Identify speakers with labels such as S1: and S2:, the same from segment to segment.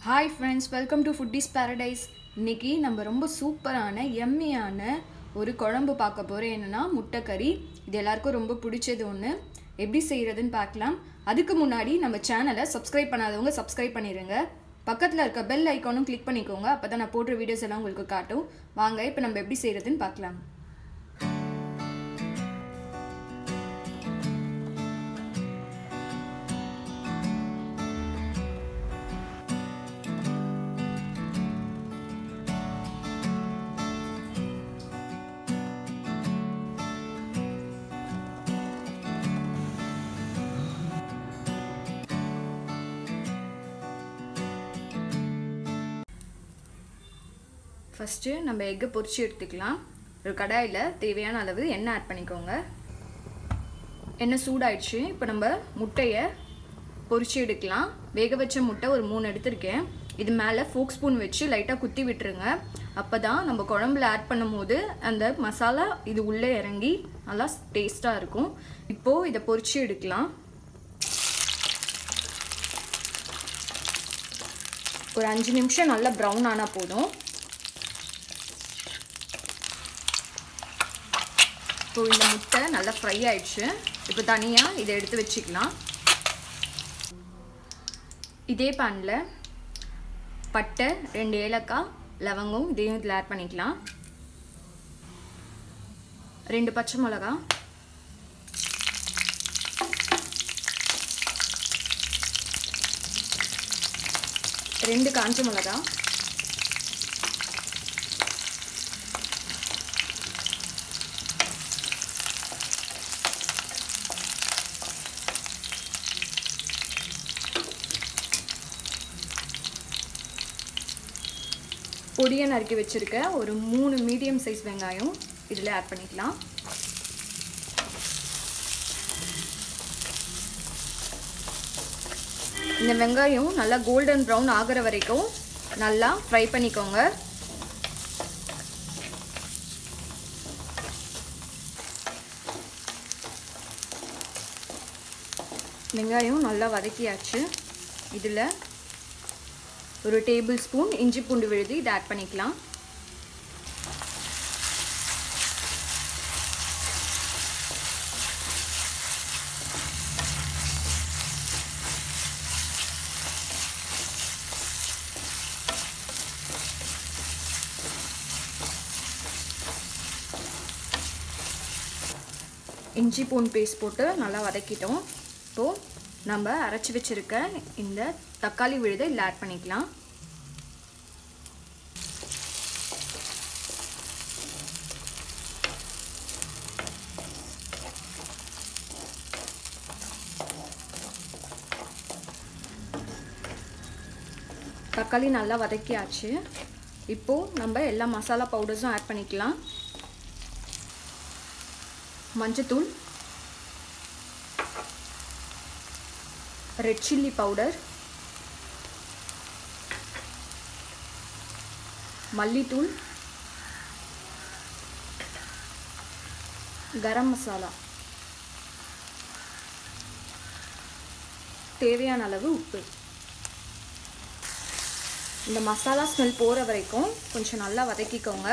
S1: hi friends welcome to Foodies Paradise இன்னைக்கு நம்ம ரொம்ப சூப்பரான எம்மியான ஒரு குழம்பு பார்க்க போகிறோம் என்னென்னா முட்டைக்கறி இது எல்லாருக்கும் ரொம்ப பிடிச்சது ஒன்று எப்படி செய்கிறதுன்னு பார்க்கலாம் அதுக்கு முன்னாடி நம்ம சேனலை சப்ஸ்கிரைப் பண்ணாதவங்க சப்ஸ்கிரைப் பண்ணிடுங்க பக்கத்தில் இருக்க பெல் ஐக்கானும் கிளிக் பண்ணிக்கோங்க அப்போ தான் நான் போடுற வீடியோஸ் எல்லாம் உங்களுக்கு காட்டும் வாங்க இப்போ நம்ம எப்படி செய்கிறதுன்னு பார்க்கலாம் ஃபஸ்ட்டு நம்ம எக்கை பொரிச்சு எடுத்துக்கலாம் ஒரு கடாயில் தேவையான அளவு எண்ணெய் ஆட் பண்ணிக்கோங்க எண்ணெய் சூடாயிடுச்சு இப்போ நம்ம முட்டையை பொரிச்சு எடுக்கலாம் வேக வச்ச முட்டை ஒரு மூணு எடுத்திருக்கேன் இது மேலே ஃபோக் ஸ்பூன் வச்சு லைட்டாக குத்தி விட்டுருங்க அப்போ தான் நம்ம குழம்புல ஆட் பண்ணும்போது அந்த மசாலா இது உள்ளே இறங்கி நல்லா டேஸ்ட்டாக இருக்கும் இப்போது இதை பொரிச்சு எடுக்கலாம் ஒரு அஞ்சு நிமிஷம் நல்லா ப்ரௌன் ஆனால் போதும் இப்போ இந்த முட்டை நல்லா ஃப்ரை ஆயிடுச்சு இப்போ தனியாக இதை எடுத்து வச்சுக்கலாம் இதே பேனில் பட்டை ரெண்டு ஏலக்காய் லவங்கம் இதையும் இதில் ஆட் பண்ணிக்கலாம் ரெண்டு பச்சை மிளகா ரெண்டு காஞ்ச மிளகா பொடியை நறுக்கி வச்சுருக்க ஒரு மூணு மீடியம் சைஸ் வெங்காயம் இதில் ஆட் பண்ணிக்கலாம் இந்த வெங்காயம் நல்லா கோல்டன் ப்ரௌன் ஆகிற வரைக்கும் நல்லா ஃப்ரை பண்ணிக்கோங்க வெங்காயம் நல்லா வதக்கியாச்சு இதில் ஒரு டேபிள் ஸ்பூன் இஞ்சி பூண்டு விழுது இதை ஆட் பண்ணிக்கலாம் இஞ்சி பூண்டு பேஸ்ட் போட்டு நல்லா வதக்கிட்டோம் இப்போது நம்ம அரைச்சி வச்சுருக்க இந்த தக்காளி விழுதை இதில் ஆட் பண்ணிக்கலாம் தக்காளி நல்லா வதக்கியாச்சு இப்போது நம்ம எல்லா மசாலா பவுடர்ஸும் ஆட் பண்ணிக்கலாம் மஞ்சத்தூள் ரெட் சில்லி பவுடர் மல்லித்தூள் கரம் மசாலா தேவையான அளவு உப்பு இந்த மசாலா ஸ்மெல் போகிற வரைக்கும் கொஞ்சம் நல்லா வதக்கிக்கோங்க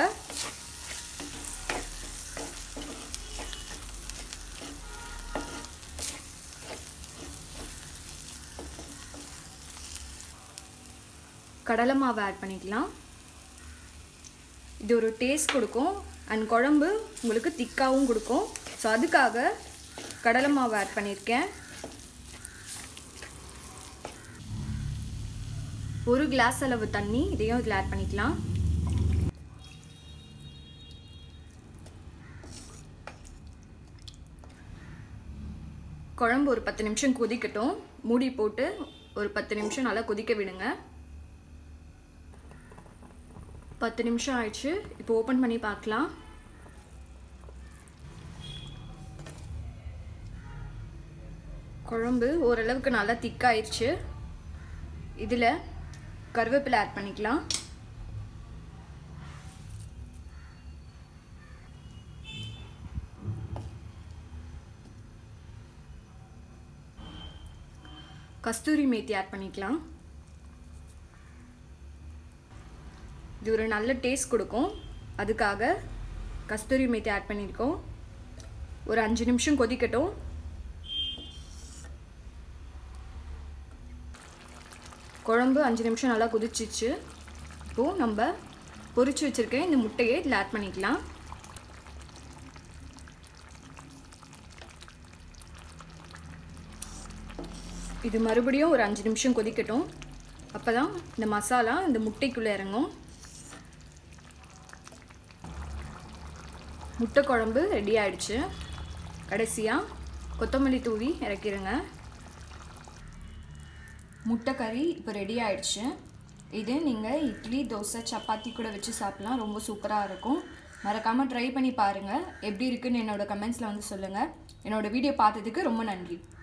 S1: கடலை மாவு ஆட் பண்ணிக்கலாம் இது ஒரு டேஸ்ட் கொடுக்கும் அண்ட் குழம்பு உங்களுக்கு திக்காகவும் கொடுக்கும் ஸோ அதுக்காக கடலை மாவு ஆட் பண்ணியிருக்கேன் ஒரு கிளாஸ் அளவு தண்ணி இதையும் இதில் ஆட் பண்ணிக்கலாம் குழம்பு ஒரு பத்து நிமிஷம் கொதிக்கட்டும் மூடி போட்டு ஒரு பத்து நிமிஷம் நல்லா கொதிக்க விடுங்க பத்து நிமிஷம் ஆயிடுச்சு இப்போ ஓப்பன் பண்ணி பார்க்கலாம் குழம்பு ஓரளவுக்கு நல்லா திக்காயிடுச்சு இதில் கருவேப்பிலை ஆட் பண்ணிக்கலாம் கஸ்தூரி மேத்தி ஆட் பண்ணிக்கலாம் இது ஒரு நல்ல டேஸ்ட் கொடுக்கும் அதுக்காக கஸ்தூரி மேத்தி ஆட் பண்ணியிருக்கோம் ஒரு அஞ்சு நிமிஷம் கொதிக்கட்டும் குழம்பு அஞ்சு நிமிஷம் நல்லா கொதிச்சிச்சு இப்போது நம்ம பொரிச்சு வச்சுருக்க இந்த முட்டையை இதில் ஆட் பண்ணிக்கலாம் இது மறுபடியும் ஒரு அஞ்சு நிமிஷம் கொதிக்கட்டும் அப்போ தான் இந்த மசாலா இந்த முட்டைக்குள்ளே இறங்கும் முட்டை குழம்பு ரெடி ஆயிடுச்சு கடைசியாக கொத்தமல்லி தூவி இறக்கிடுங்க முட்டை கறி இப்போ ரெடி ஆயிடுச்சு இது நீங்கள் இட்லி தோசை சப்பாத்தி கூட வச்சு சாப்பிட்லாம் ரொம்ப சூப்பராக இருக்கும் மறக்காமல் ட்ரை பண்ணி பாருங்கள் எப்படி இருக்குன்னு என்னோட கமெண்ட்ஸில் வந்து சொல்லுங்கள் என்னோட வீடியோ பார்த்ததுக்கு ரொம்ப நன்றி